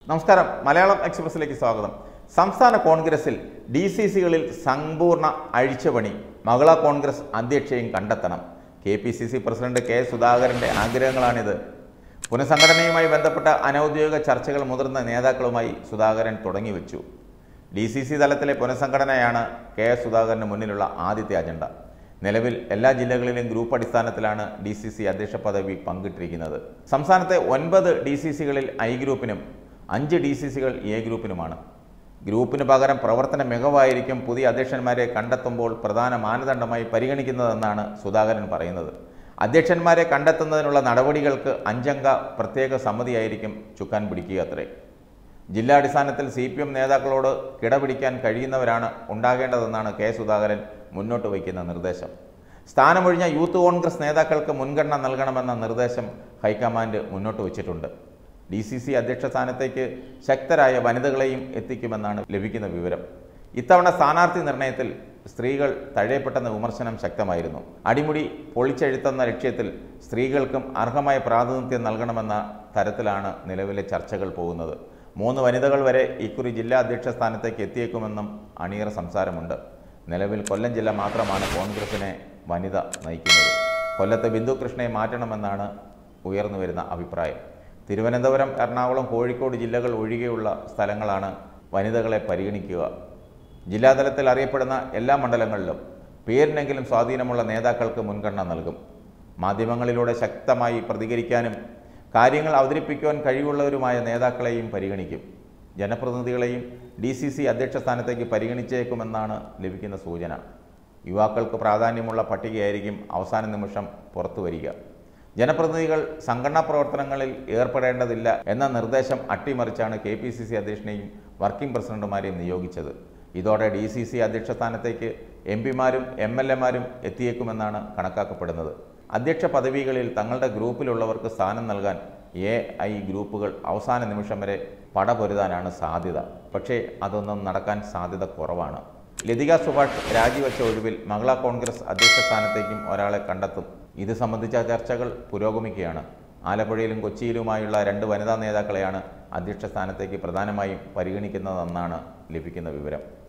നമസ്കാരം മലയാളം എക്സ്പ്രസിലേക്ക് സ്വാഗതം സംസ്ഥാന കോൺഗ്രസിൽ ഡി സി സികളിൽ സമ്പൂർണ്ണ അഴിച്ചുപണി മകള കോൺഗ്രസ് അധ്യക്ഷയും കണ്ടെത്തണം K P C C president K സുധാകരന്റെ ആഗ്രഹങ്ങളാണിത് പുനഃസംഘടനയുമായി ബന്ധപ്പെട്ട അനൗദ്യോഗിക ചർച്ചകൾ മുതിർന്ന നേതാക്കളുമായി സുധാകരൻ തുടങ്ങിവെച്ചു ഡി സി സി തലത്തിലെ പുനഃസംഘടനയാണ് കെ എസ് സുധാകരന് മുന്നിലുള്ള ആദ്യത്തെ അജണ്ട നിലവിൽ എല്ലാ ജില്ലകളിലും ഗ്രൂപ്പ് അടിസ്ഥാനത്തിലാണ് ഡി സി സി അധ്യക്ഷ പദവി പങ്കിട്ടിരിക്കുന്നത് സംസ്ഥാനത്തെ ഒൻപത് ഡി സി സികളിൽ ഐ ഗ്രൂപ്പിനും അഞ്ച് ഡി സി സികൾ എ ഗ്രൂപ്പിനുമാണ് ഗ്രൂപ്പിന് പകരം പ്രവർത്തന മികവായിരിക്കും പുതിയ അധ്യക്ഷന്മാരെ കണ്ടെത്തുമ്പോൾ പ്രധാന മാനദണ്ഡമായി പരിഗണിക്കുന്നതെന്നാണ് സുധാകരൻ പറയുന്നത് അധ്യക്ഷന്മാരെ കണ്ടെത്തുന്നതിനുള്ള നടപടികൾക്ക് അഞ്ചംഗ പ്രത്യേക സമിതിയായിരിക്കും ചുക്കാൻ പിടിക്കുക അത്രേ ജില്ലാടിസ്ഥാനത്തിൽ സി പി എം നേതാക്കളോട് കിടപിടിക്കാൻ കഴിയുന്നവരാണ് ഉണ്ടാകേണ്ടതെന്നാണ് കെ സുധാകരൻ മുന്നോട്ട് വയ്ക്കുന്ന നിർദ്ദേശം സ്ഥാനമൊഴിഞ്ഞ യൂത്ത് കോൺഗ്രസ് നേതാക്കൾക്ക് മുൻഗണന നൽകണമെന്ന നിർദ്ദേശം ഹൈക്കമാൻഡ് മുന്നോട്ട് വച്ചിട്ടുണ്ട് ഡി സി സി അധ്യക്ഷ സ്ഥാനത്തേക്ക് ശക്തരായ വനിതകളെയും എത്തിക്കുമെന്നാണ് ലഭിക്കുന്ന വിവരം ഇത്തവണ സ്ഥാനാർത്ഥി നിർണയത്തിൽ സ്ത്രീകൾ തഴയപ്പെട്ടെന്ന വിമർശനം ശക്തമായിരുന്നു അടിമുടി പൊളിച്ചെഴുത്തുന്ന ലക്ഷ്യത്തിൽ സ്ത്രീകൾക്കും അർഹമായ പ്രാതിനിധ്യം നൽകണമെന്ന തരത്തിലാണ് നിലവിലെ ചർച്ചകൾ പോകുന്നത് മൂന്ന് വനിതകൾ വരെ ഇക്കുറി ജില്ലാ അധ്യക്ഷ സ്ഥാനത്തേക്ക് എത്തിയേക്കുമെന്നും അണിയറ സംസാരമുണ്ട് നിലവിൽ കൊല്ലം ജില്ല മാത്രമാണ് കോൺഗ്രസിനെ വനിത നയിക്കുന്നത് കൊല്ലത്തെ ബിന്ദു കൃഷ്ണയെ മാറ്റണമെന്നാണ് ഉയർന്നു വരുന്ന അഭിപ്രായം തിരുവനന്തപുരം എറണാകുളം കോഴിക്കോട് ജില്ലകൾ ഒഴികെയുള്ള സ്ഥലങ്ങളാണ് വനിതകളെ പരിഗണിക്കുക ജില്ലാതലത്തിൽ അറിയപ്പെടുന്ന എല്ലാ മണ്ഡലങ്ങളിലും പേരിനെങ്കിലും സ്വാധീനമുള്ള നേതാക്കൾക്ക് മുൻഗണന നൽകും മാധ്യമങ്ങളിലൂടെ ശക്തമായി പ്രതികരിക്കാനും കാര്യങ്ങൾ അവതരിപ്പിക്കുവാൻ കഴിവുള്ളവരുമായ നേതാക്കളെയും പരിഗണിക്കും ജനപ്രതിനിധികളെയും ഡി സി സി അധ്യക്ഷ സ്ഥാനത്തേക്ക് പരിഗണിച്ചേക്കുമെന്നാണ് ലഭിക്കുന്ന സൂചന യുവാക്കൾക്ക് പ്രാധാന്യമുള്ള പട്ടികയായിരിക്കും അവസാന നിമിഷം പുറത്തു വരിക ജനപ്രതിനിധികൾ സംഘടനാ പ്രവർത്തനങ്ങളിൽ ഏർപ്പെടേണ്ടതില്ല എന്ന നിർദ്ദേശം അട്ടിമറിച്ചാണ് കെ പി സി സി അധ്യക്ഷനെയും വർക്കിംഗ് പ്രസിഡന്റുമാരെയും നിയോഗിച്ചത് ഇതോടെ ഡി സി സി അധ്യക്ഷ സ്ഥാനത്തേക്ക് എം പിമാരും എം എൽ എമാരും എത്തിയേക്കുമെന്നാണ് കണക്കാക്കപ്പെടുന്നത് അധ്യക്ഷ പദവികളിൽ തങ്ങളുടെ ഗ്രൂപ്പിലുള്ളവർക്ക് സ്ഥാനം നൽകാൻ എ ഐ ഗ്രൂപ്പുകൾ അവസാന നിമിഷം വരെ പടപൊരുതാനാണ് സാധ്യത പക്ഷേ അതൊന്നും നടക്കാൻ സാധ്യത കുറവാണ് ലതിക സുഭാഷ് രാജിവെച്ച ഒഴിവിൽ മഹിളാ കോൺഗ്രസ് അധ്യക്ഷ സ്ഥാനത്തേക്കും ഒരാളെ കണ്ടെത്തും ഇത് സംബന്ധിച്ച ചർച്ചകൾ പുരോഗമിക്കുകയാണ് ആലപ്പുഴയിലും കൊച്ചിയിലുമായുള്ള രണ്ട് വനിതാ നേതാക്കളെയാണ് അധ്യക്ഷ സ്ഥാനത്തേക്ക് പ്രധാനമായും പരിഗണിക്കുന്നതെന്നാണ് ലഭിക്കുന്ന വിവരം